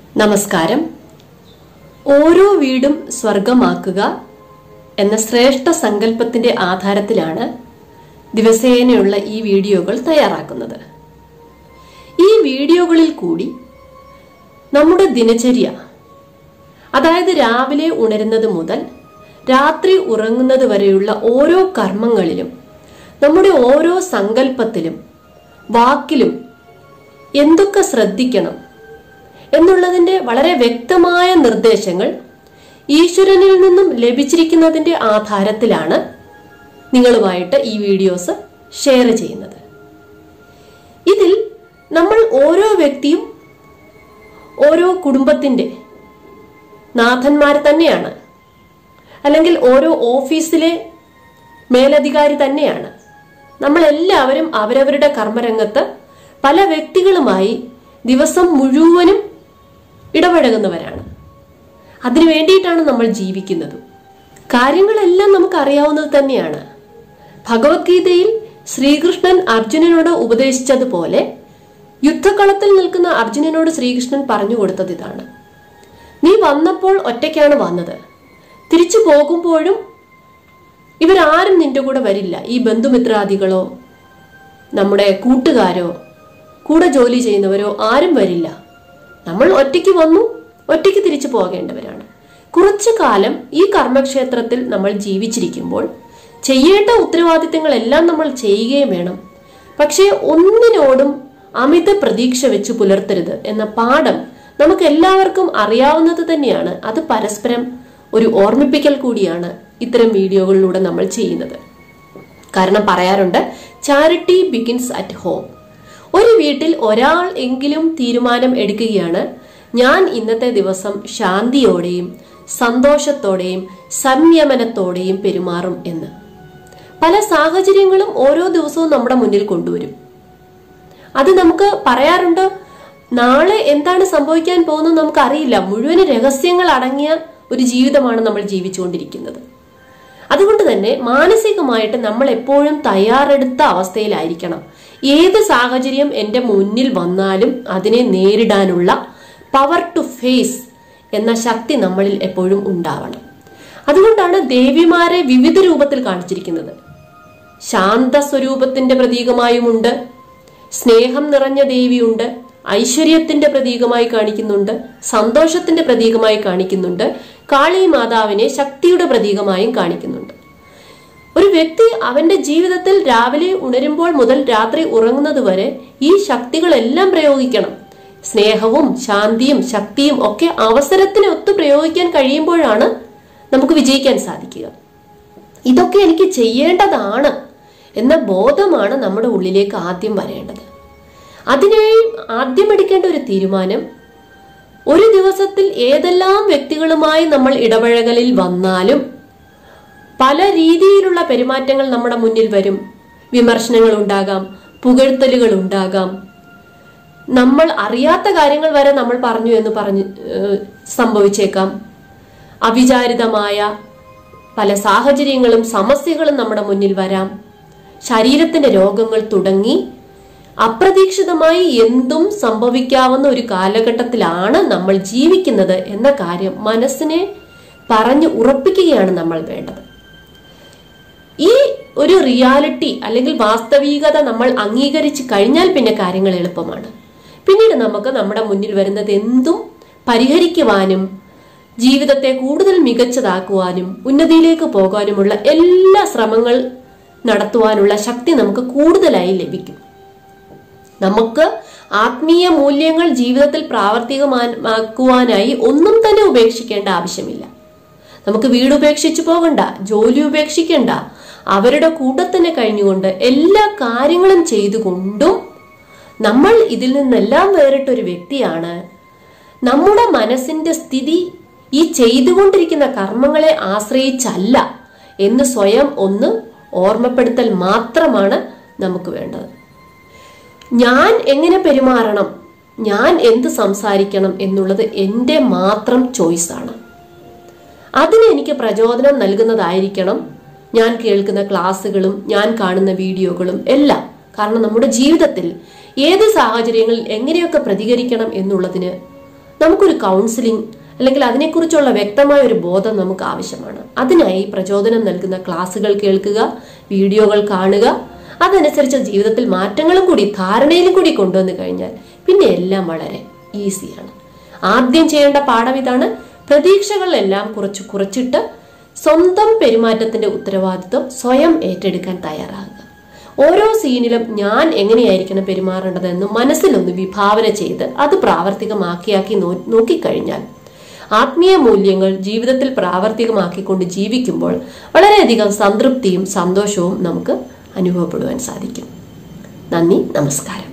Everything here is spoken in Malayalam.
നമസ്കാരം ഓരോ വീടും സ്വർഗമാക്കുക എന്ന ശ്രേഷ്ഠ സങ്കല്പത്തിന്റെ ആധാരത്തിലാണ് ദിവസേനയുള്ള ഈ വീഡിയോകൾ തയ്യാറാക്കുന്നത് ഈ വീഡിയോകളിൽ കൂടി നമ്മുടെ ദിനചര്യ അതായത് രാവിലെ ഉണരുന്നത് മുതൽ രാത്രി ഉറങ്ങുന്നത് വരെയുള്ള ഓരോ കർമ്മങ്ങളിലും നമ്മുടെ ഓരോ സങ്കല്പത്തിലും വാക്കിലും എന്തൊക്കെ ശ്രദ്ധിക്കണം എന്നുള്ളതിന്റെ വളരെ വ്യക്തമായ നിർദ്ദേശങ്ങൾ ഈശ്വരനിൽ നിന്നും ലഭിച്ചിരിക്കുന്നതിന്റെ ആധാരത്തിലാണ് നിങ്ങളുമായിട്ട് ഈ വീഡിയോസ് ഷെയർ ചെയ്യുന്നത് ഇതിൽ നമ്മൾ ഓരോ വ്യക്തിയും ഓരോ കുടുംബത്തിന്റെ നാഥന്മാർ തന്നെയാണ് അല്ലെങ്കിൽ ഓരോ ഓഫീസിലെ മേലധികാരി തന്നെയാണ് നമ്മൾ എല്ലാവരും അവരവരുടെ കർമ്മരംഗത്ത് പല വ്യക്തികളുമായി ദിവസം മുഴുവനും ഇടപഴകുന്നവരാണ് അതിനു വേണ്ടിയിട്ടാണ് നമ്മൾ ജീവിക്കുന്നത് കാര്യങ്ങളെല്ലാം നമുക്ക് അറിയാവുന്നത് തന്നെയാണ് ഭഗവത്ഗീതയിൽ ശ്രീകൃഷ്ണൻ അർജുനനോട് ഉപദേശിച്ചതുപോലെ യുദ്ധകളത്തിൽ നിൽക്കുന്ന അർജുനനോട് ശ്രീകൃഷ്ണൻ പറഞ്ഞു കൊടുത്തത് ഇതാണ് നീ വന്നപ്പോൾ ഒറ്റയ്ക്കാണ് വന്നത് തിരിച്ചു പോകുമ്പോഴും ഇവരാരും നിന്റെ കൂടെ വരില്ല ഈ ബന്ധുമിത്രാദികളോ നമ്മുടെ കൂട്ടുകാരോ കൂടെ ജോലി ചെയ്യുന്നവരോ ആരും വരില്ല നമ്മൾ ഒറ്റയ്ക്ക് വന്നു ഒറ്റയ്ക്ക് തിരിച്ചു പോകേണ്ടവരാണ് കുറച്ചു കാലം ഈ കർമ്മക്ഷേത്രത്തിൽ നമ്മൾ ജീവിച്ചിരിക്കുമ്പോൾ ചെയ്യേണ്ട ഉത്തരവാദിത്തങ്ങളെല്ലാം നമ്മൾ ചെയ്യുകയും വേണം പക്ഷേ ഒന്നിനോടും അമിത പ്രതീക്ഷ വെച്ച് പുലർത്തരുത് എന്ന പാഠം നമുക്ക് എല്ലാവർക്കും അറിയാവുന്നത് തന്നെയാണ് അത് പരസ്പരം ഒരു ഓർമ്മിപ്പിക്കൽ കൂടിയാണ് ഇത്തരം വീഡിയോകളിലൂടെ നമ്മൾ ചെയ്യുന്നത് കാരണം പറയാറുണ്ട് ചാരിറ്റി ബിഗിൻസ് അറ്റ് ഹോം ഒരു വീട്ടിൽ ഒരാൾ എങ്കിലും തീരുമാനം എടുക്കുകയാണ് ഞാൻ ഇന്നത്തെ ദിവസം ശാന്തിയോടെയും സന്തോഷത്തോടെയും സംയമനത്തോടെയും പെരുമാറും എന്ന് പല സാഹചര്യങ്ങളും ഓരോ ദിവസവും നമ്മുടെ മുന്നിൽ കൊണ്ടുവരും അത് നമുക്ക് പറയാറുണ്ട് നാളെ എന്താണ് സംഭവിക്കാൻ പോകുന്നത് നമുക്ക് അറിയില്ല മുഴുവൻ രഹസ്യങ്ങൾ അടങ്ങിയ ഒരു ജീവിതമാണ് നമ്മൾ ജീവിച്ചുകൊണ്ടിരിക്കുന്നത് അതുകൊണ്ട് തന്നെ മാനസികമായിട്ട് നമ്മൾ എപ്പോഴും തയ്യാറെടുത്ത അവസ്ഥയിലായിരിക്കണം ഏത് സാഹചര്യം എൻ്റെ മുന്നിൽ വന്നാലും അതിനെ നേരിടാനുള്ള പവർ ടു ഫേസ് എന്ന ശക്തി നമ്മളിൽ എപ്പോഴും ഉണ്ടാവണം അതുകൊണ്ടാണ് ദേവിമാരെ വിവിധ രൂപത്തിൽ കാണിച്ചിരിക്കുന്നത് ശാന്ത സ്വരൂപത്തിന്റെ പ്രതീകമായുമുണ്ട് സ്നേഹം നിറഞ്ഞ ദേവിയുണ്ട് ഐശ്വര്യത്തിന്റെ പ്രതീകമായി കാണിക്കുന്നുണ്ട് സന്തോഷത്തിന്റെ പ്രതീകമായി കാണിക്കുന്നുണ്ട് കാളി മാതാവിനെ ശക്തിയുടെ പ്രതീകമായും കാണിക്കുന്നുണ്ട് ഒരു വ്യക്തി അവന്റെ ജീവിതത്തിൽ രാവിലെ ഉണരുമ്പോൾ മുതൽ രാത്രി ഉറങ്ങുന്നത് വരെ ഈ ശക്തികളെല്ലാം പ്രയോഗിക്കണം സ്നേഹവും ശാന്തിയും ശക്തിയും ഒക്കെ അവസരത്തിന് ഒത്തു പ്രയോഗിക്കാൻ കഴിയുമ്പോഴാണ് നമുക്ക് വിജയിക്കാൻ സാധിക്കുക ഇതൊക്കെ എനിക്ക് ചെയ്യേണ്ടതാണ് എന്ന ബോധമാണ് നമ്മുടെ ഉള്ളിലേക്ക് ആദ്യം വരേണ്ടത് അതിനായി ആദ്യം എടുക്കേണ്ട ഒരു തീരുമാനം ഒരു ദിവസത്തിൽ ഏതെല്ലാം വ്യക്തികളുമായി നമ്മൾ ഇടപഴകലിൽ വന്നാലും പല രീതിയിലുള്ള പെരുമാറ്റങ്ങൾ നമ്മുടെ മുന്നിൽ വരും വിമർശനങ്ങൾ ഉണ്ടാകാം പുകഴ്ത്തലുകൾ ഉണ്ടാകാം നമ്മൾ അറിയാത്ത കാര്യങ്ങൾ വരെ നമ്മൾ പറഞ്ഞു എന്ന് പറഞ്ഞ് ഏഹ്, സംഭവിച്ചേക്കാം അവിചാരിതമായ പല സാഹചര്യങ്ങളും സമസ്യകളും നമ്മുടെ മുന്നിൽ വരാം ശരീരത്തിന്റെ രോഗങ്ങൾ തുടങ്ങി അപ്രതീക്ഷിതമായി എന്തും സംഭവിക്കാവുന്ന ഒരു കാലഘട്ടത്തിലാണ് നമ്മൾ ജീവിക്കുന്നത് എന്ന കാര്യം മനസ്സിനെ പറഞ്ഞു ഉറപ്പിക്കുകയാണ് നമ്മൾ വേണ്ടത് ഈ ഒരു റിയാലിറ്റി അല്ലെങ്കിൽ വാസ്തവികത നമ്മൾ അംഗീകരിച്ച് കഴിഞ്ഞാൽ പിന്നെ കാര്യങ്ങൾ എളുപ്പമാണ് പിന്നീട് നമുക്ക് നമ്മുടെ മുന്നിൽ വരുന്നത് എന്തും പരിഹരിക്കുവാനും ജീവിതത്തെ കൂടുതൽ മികച്ചതാക്കുവാനും ഉന്നതിയിലേക്ക് പോകാനുമുള്ള എല്ലാ ശ്രമങ്ങൾ നടത്തുവാനുള്ള ശക്തി നമുക്ക് കൂടുതലായി ലഭിക്കും നമുക്ക് ആത്മീയ മൂല്യങ്ങൾ ജീവിതത്തിൽ പ്രാവർത്തികമാക്കുവാനായി ഒന്നും തന്നെ ഉപേക്ഷിക്കേണ്ട ആവശ്യമില്ല നമുക്ക് വീട് ഉപേക്ഷിച്ചു പോകണ്ട ജോലി ഉപേക്ഷിക്കണ്ട അവരുടെ കൂടെ തന്നെ കഴിഞ്ഞുകൊണ്ട് എല്ലാ കാര്യങ്ങളും ചെയ്തുകൊണ്ടും നമ്മൾ ഇതിൽ നിന്നെല്ലാം വേറിട്ടൊരു വ്യക്തിയാണ് നമ്മുടെ മനസ്സിന്റെ സ്ഥിതി ഈ ചെയ്തുകൊണ്ടിരിക്കുന്ന കർമ്മങ്ങളെ ആശ്രയിച്ചല്ല എന്ന് സ്വയം ഒന്ന് ഓർമ്മപ്പെടുത്തൽ മാത്രമാണ് നമുക്ക് വേണ്ടത് ഞാൻ എങ്ങനെ പെരുമാറണം ഞാൻ എന്ത് സംസാരിക്കണം എന്നുള്ളത് എൻ്റെ മാത്രം ചോയ്സാണ് അതിന് എനിക്ക് പ്രചോദനം നൽകുന്നതായിരിക്കണം ഞാൻ കേൾക്കുന്ന ക്ലാസ്സുകളും ഞാൻ കാണുന്ന വീഡിയോകളും എല്ലാം കാരണം നമ്മുടെ ജീവിതത്തിൽ ഏത് സാഹചര്യങ്ങളിൽ എങ്ങനെയൊക്കെ പ്രതികരിക്കണം എന്നുള്ളതിന് നമുക്കൊരു കൗൺസിലിംഗ് അല്ലെങ്കിൽ അതിനെക്കുറിച്ചുള്ള വ്യക്തമായ ഒരു ബോധം നമുക്ക് ആവശ്യമാണ് അതിനായി പ്രചോദനം നൽകുന്ന ക്ലാസ്സുകൾ കേൾക്കുക വീഡിയോകൾ കാണുക അതനുസരിച്ച് ജീവിതത്തിൽ മാറ്റങ്ങളും കൂടി ധാരണയിലും കൂടി കൊണ്ടുവന്നു കഴിഞ്ഞാൽ പിന്നെ എല്ലാം വളരെ ഈസിയാണ് ആദ്യം ചെയ്യേണ്ട പാഠം ഇതാണ് പ്രതീക്ഷകളെല്ലാം കുറച്ച് കുറച്ചിട്ട് സ്വന്തം പെരുമാറ്റത്തിന്റെ ഉത്തരവാദിത്വം സ്വയം ഏറ്റെടുക്കാൻ തയ്യാറാകുക ഓരോ സീനിലും ഞാൻ എങ്ങനെയായിരിക്കണം പെരുമാറേണ്ടതെന്ന് മനസ്സിലൊന്ന് വിഭാവന ചെയ്ത് അത് പ്രാവർത്തികമാക്കിയാക്കി നോ- നോക്കിക്കഴിഞ്ഞാൽ ആത്മീയ മൂല്യങ്ങൾ ജീവിതത്തിൽ പ്രാവർത്തികമാക്കിക്കൊണ്ട് ജീവിക്കുമ്പോൾ വളരെയധികം സംതൃപ്തിയും സന്തോഷവും നമുക്ക് അനുഭവപ്പെടുവാൻ സാധിക്കും നന്ദി നമസ്കാരം